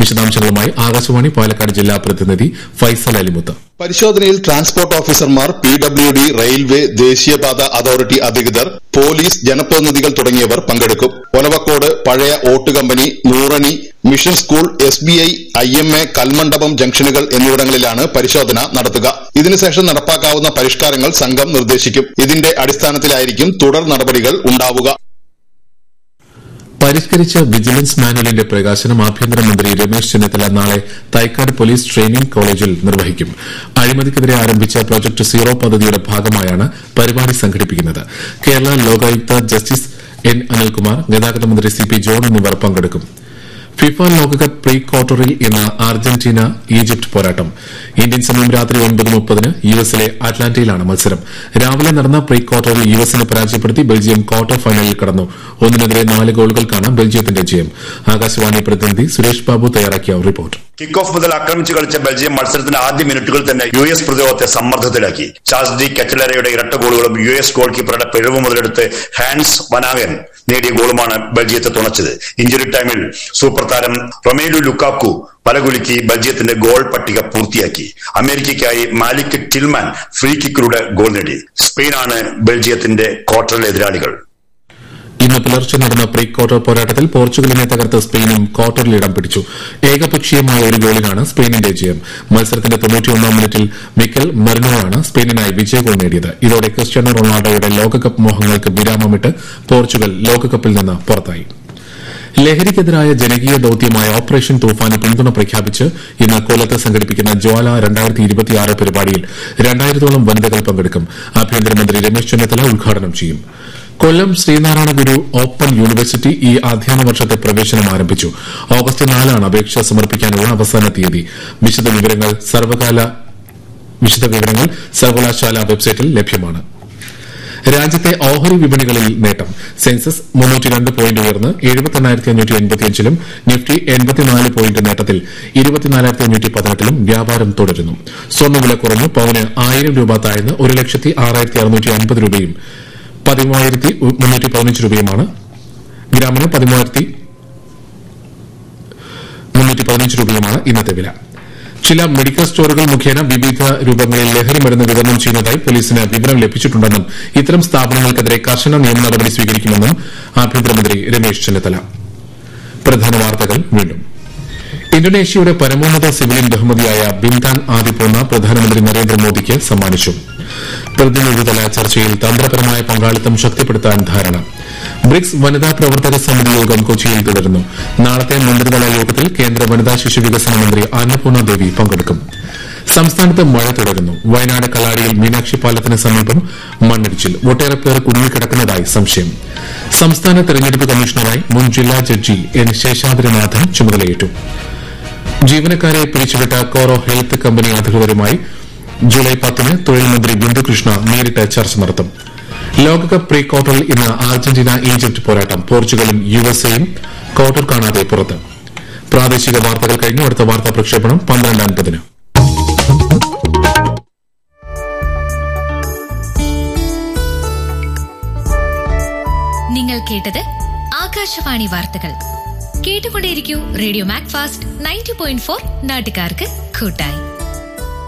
വിശദാംശങ്ങളുമായി ആകാശവാണി പാലക്കാട് ജില്ലാ പ്രതിനിധി ഫൈസൽ അലിമുത്ത് പരിശോധനയിൽ ട്രാൻസ്പോർട്ട് ഓഫീസർമാർ പി ഡബ്ല്യു ഡി റെയിൽവേ ദേശീയപാത അതോറിറ്റി അധികൃതർ പോലീസ് ജനപ്രതിനിധികൾ തുടങ്ങിയവർ പങ്കെടുക്കും ഒലവക്കോട് പഴയ ഓട്ട് company Nurani mission school S B I I M A Kalmandapam ജംഗ്ഷനുകൾ എന്നിവിടങ്ങളിലാണ് പരിശോധന നടത്തുക ഇതിനുശേഷം നടപ്പാക്കാവുന്ന പരിഷ്കാരങ്ങൾ സംഘം നിർദ്ദേശിക്കും ഇതിന്റെ അടിസ്ഥാനത്തിലായിരിക്കും തുടർ നടപടികൾ ഉണ്ടാവുക പരിഷ്കരിച്ച വിജിലൻസ് മാനുവലിന്റെ പ്രകാശനം ആഭ്യന്തരമന്ത്രി രമേശ് ചെന്നിത്തല നാളെ തൈക്കാട് പോലീസ് ട്രെയിനിംഗ് കോളേജിൽ നിർവഹിക്കും അഴിമതിക്കെതിരെ ആരംഭിച്ച പ്രോജക്ട് സീറോ പദ്ധതിയുടെ ഭാഗമായാണ് പരിപാടി സംഘടിപ്പിക്കുന്നത് കേരള ലോകായുക്ത ജസ്റ്റിസ് എൻ അനിൽകുമാർ ഗതാഗത മന്ത്രി സി പി ജോൺ എന്നിവർ പങ്കെടുക്കും ഫിഫ ലോകകപ്പ് പ്രീ ക്വാർട്ടറിൽ ഇന്ന് അർജന്റീന ഈജിപ്ത് പോരാട്ടം ഇന്ത്യൻ സമയം രാത്രി ഒൻപത് മുപ്പതിന് യു എസിലെ അറ്റ്ലാന്റയിലാണ് മത്സരം രാവിലെ നടന്ന പ്രീ ക്വാർട്ടറിൽ യു എസിനെ പരാജയപ്പെടുത്തി ബെൽജിയം ക്വാർട്ടർ ഫൈനലിൽ കടന്നു ഒന്നിനെതിരെ നാല് ഗോളുകൾക്കാണ് ബെൽജിയത്തിന്റെ ജയം ആകാശവാണി പ്രതിനിധി സുരേഷ് ബാബു തയ്യാറാക്കിയ റിപ്പോർട്ട് കിക്ക് ഓഫ് മുതൽ ആക്രമിച്ചു കളിച്ച ബെൽജിയം മത്സരത്തിന്റെ ആദ്യ മിനിറ്റുകൾ തന്നെ യു എസ് പ്രതിരോധത്തെ സമ്മർദ്ദത്തിലാക്കി ചാൾസ് ഡി കെറ്റലറയുടെ ഇരട്ട ഗോളുകളും യു എസ് ഗോൾ കീപ്പറുടെ പിഴവ് മുതലെടുത്ത് ഹാൻസ് വനാഗൻ നേടിയ ഗോളുമാണ് ബെൽജിയത്തെ തുണച്ചത് ഇഞ്ചുറി ടൈമിൽ സൂപ്പർ താരം റൊമേലു ലുക്കാക്കു പലകുലുക്കി ബെൽജിയത്തിന്റെ ഗോൾ പട്ടിക പൂർത്തിയാക്കി അമേരിക്കയ്ക്കായി മാലിക് ടിൽമാൻ ഫ്രീ കിക്കിലൂടെ ഗോൾ നേടി സ്പെയിനാണ് ബെൽജിയത്തിന്റെ ക്വാർട്ടറിലെ എതിരാളികൾ ഇന്ന് പുലർച്ചെ നടന്ന പ്രീ ക്വാർട്ടർ പോരാട്ടത്തിൽ പോർച്ചുഗലിനെ തകർത്ത് സ്പെയിനും ക്വാർട്ടറിൽ ഇടം പിടിച്ചു ഏകപക്ഷീയമായ ഒരു ഗോളിനാണ് സ്പെയിനിന്റെ ജയം മത്സരത്തിന്റെ തൊണ്ണൂറ്റിയൊന്നാം മിനിറ്റിൽ മിക്കൽ മെറിനോയാണ് സ്പെയിനിനായി വിജയ ഗോൾ നേടിയത് ഇതോടെ ക്രിസ്ത്യാനോ റൊണാൾഡോയുടെ ലോകകപ്പ് മോഹങ്ങൾക്ക് വിരാമമിട്ട് പോർച്ചുഗൽ ലോകകപ്പിൽ നിന്ന് പുറത്തായി ലഹരിക്കെതിരായ ജനകീയ ദൌത്യമായ ഓപ്പറേഷൻ തൂഫാന് പിന്തുണ പ്രഖ്യാപിച്ച് ഇന്ന് കൊല്ലത്ത് സംഘടിപ്പിക്കുന്ന ജ്വാല രണ്ടായിരത്തി ഇരുപത്തിയാറ് പരിപാടിയിൽ രണ്ടായിരത്തോളം വനിതകൾ പങ്കെടുക്കും ആഭ്യന്തരമന്ത്രി രമേശ് ചെന്നിത്തല ഉദ്ഘാടനം ചെയ്യും കൊല്ലം ശ്രീനാരായണ ഗുരു ഓപ്പൺ യൂണിവേഴ്സിറ്റി ഈ അധ്യയന വർഷത്തെ പ്രവേശനം ആരംഭിച്ചു ഓഗസ്റ്റ് നാലാണ് അപേക്ഷ സമർപ്പിക്കാനുള്ള അവസാന തീയതി വിശദവിവരങ്ങൾ സർവകാല വിശദവിവരങ്ങൾ സർവകലാശാല വെബ്സൈറ്റിൽ ലഭ്യമാണ് രാജ്യത്തെ ഓഹരി വിപണികളിൽ നേട്ടം സെൻസസ് മുന്നൂറ്റിരണ്ട് പോയിന്റ് ഉയർന്ന് എഴുപത്തെണ്ണായിരത്തി അഞ്ഞൂറ്റി എൺപത്തിയഞ്ചിലും നിഫ്റ്റി എൺപത്തിനാല് പോയിന്റ് നേട്ടത്തിൽ ഇരുപത്തിനാലായിരത്തി അഞ്ഞൂറ്റി പതിനെട്ടിലും വ്യാപാരം തുടരുന്നു സ്വർണ്ണവില കുറഞ്ഞു പവന് ആയിരം രൂപ താഴ്ന്ന് ഒരു ലക്ഷത്തി ആറായിരത്തി അറുന്നൂറ്റി അൻപത് രൂപയും പതിമൂവായിരത്തി മുന്നൂറ്റി പതിനഞ്ച് രൂപയുമാണ് ഗ്രാമിന് പതിമൂവായിരത്തി മുന്നൂറ്റി പതിനഞ്ച് രൂപയുമാണ് ഇന്നത്തെ വില ചില മെഡിക്കൽ സ്റ്റോറുകൾ മുഖേന വിവിധ രൂപങ്ങളിൽ ലഹരി മരുന്ന് വിതരണം ചെയ്യുന്നതായി പോലീസിന് വിവരം ലഭിച്ചിട്ടുണ്ടെന്നും ഇത്തരം സ്ഥാപനങ്ങൾക്കെതിരെ കർശന നിയമ നടപടി സ്വീകരിക്കുമെന്നും ആഭ്യന്തരമന്ത്രി രമേശ് ചെന്നിത്തല പ്രധാന വാർത്തകൾ വീണ്ടും ഇന്തോനേഷ്യയുടെ പരമോന്നത സിവിലിയൻ ബഹുമതിയായ ബിന്താൻ ആദിപൂർണ പ്രധാനമന്ത്രി നരേന്ദ്രമോദിക്ക് സമ്മാനിച്ചു പ്രതിനിധിതല ചർച്ചയിൽ തന്ത്രപരമായ പങ്കാളിത്തം ശക്തിപ്പെടുത്താൻ ധാരണ ബ്രിക്സ് വനിതാ പ്രവർത്തക സമിതി യോഗം കൊച്ചിയിൽ തുടരുന്നു നാളത്തെ മന്ത്രിതല യോഗത്തിൽ കേന്ദ്ര വനിതാ ശിശു വികസന മന്ത്രി അന്നപൂർണ ദേവി പങ്കെടുക്കും സംസ്ഥാനത്ത് മഴ തുടരുന്നു വയനാട് കലാടിയിൽ മീനാക്ഷി പാലത്തിന് സമീപം മണ്ണിടിച്ചിൽ ഒട്ടേറെ പേർ കുടുങ്ങിക്കിടക്കുന്നതായി സംശയം സംസ്ഥാന തെരഞ്ഞെടുപ്പ് കമ്മീഷണറായി മുൻ ജില്ലാ ജഡ്ജി എൻ ശേഷാദ്രിനാഥൻ ചുമതലയേറ്റു ജീവനക്കാരെ പിരിച്ചുവിട്ട കോറോ ഹെൽത്ത് കമ്പനി അധികൃതരുമായി ജൂലൈ പത്തിന് തൊഴിൽ മന്ത്രി ബിന്ദുകൃഷ്ണ നേരിട്ട് ചർച്ച നടത്തും ലോകകപ്പ് പ്രീ ക്വാർട്ടറിൽ ഇന്ന് അർജന്റീന ഈജിപ്ത് പോരാട്ടം പോർച്ചുഗലും യുഎസ്എയും ക്വാർട്ടർ കാണാതെ പുറത്ത് പ്രാദേശിക വാർത്തകൾ കഴിഞ്ഞു അടുത്ത വാർത്താ പ്രക്ഷേപണം പന്ത്രണ്ട് അൻപതിന് നിങ്ങൾ കേട്ടത് ആകാശവാണി വാർത്തകൾ കേട്ടുകൊണ്ടേയിരിക്കൂ radio Mac fast ninety point four നാട്ടുകാർക്ക് കൂട്ടായി